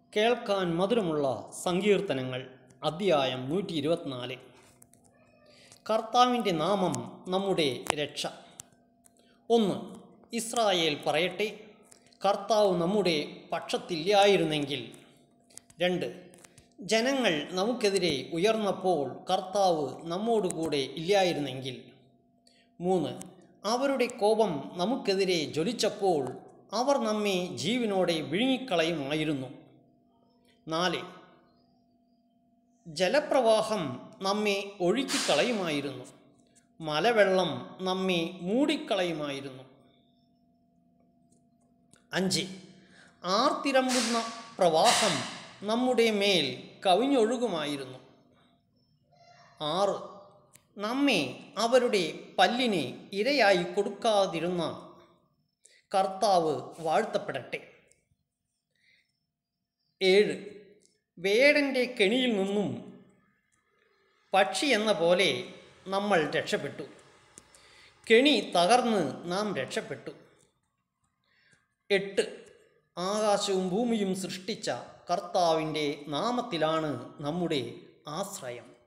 കേൾക്കാൻ മധുരമുള്ള സങ്കീർത്തനങ്ങൾ അദ്ധ്യായം നൂറ്റി ഇരുപത്തിനാല് കർത്താവിൻ്റെ നാമം നമ്മുടെ രക്ഷ ഒന്ന് ഇസ്രായേൽ പറയട്ടെ കർത്താവ് നമ്മുടെ പക്ഷത്തില്ലായിരുന്നെങ്കിൽ രണ്ട് ജനങ്ങൾ നമുക്കെതിരെ ഉയർന്നപ്പോൾ കർത്താവ് നമ്മോടുകൂടെ ഇല്ലായിരുന്നെങ്കിൽ മൂന്ന് അവരുടെ കോപം നമുക്കെതിരെ ജ്വലിച്ചപ്പോൾ അവർ നമ്മെ ജീവനോടെ വിഴുങ്ങിക്കളയുമായിരുന്നു നാല് ജലപ്രവാഹം നമ്മെ ഒഴുക്കിക്കളയുമായിരുന്നു മലവെള്ളം നമ്മെ മൂടിക്കളയുമായിരുന്നു അഞ്ച് ആർത്തിരമ്പുന്ന പ്രവാഹം നമ്മുടെ മേൽ കവിഞ്ഞൊഴുകുമായിരുന്നു ആറ് നമ്മെ അവരുടെ പല്ലിന് ഇരയായി കൊടുക്കാതിരുന്ന കർത്താവ് വാഴ്ത്തപ്പെടട്ടെ ഏഴ് വേടൻ്റെ കെണിയിൽ നിന്നും പക്ഷി എന്ന പോലെ നമ്മൾ രക്ഷപ്പെട്ടു കെണി തകർന്ന് നാം രക്ഷപ്പെട്ടു എട്ട് ആകാശവും ഭൂമിയും സൃഷ്ടിച്ച കർത്താവിൻ്റെ നാമത്തിലാണ് നമ്മുടെ ആശ്രയം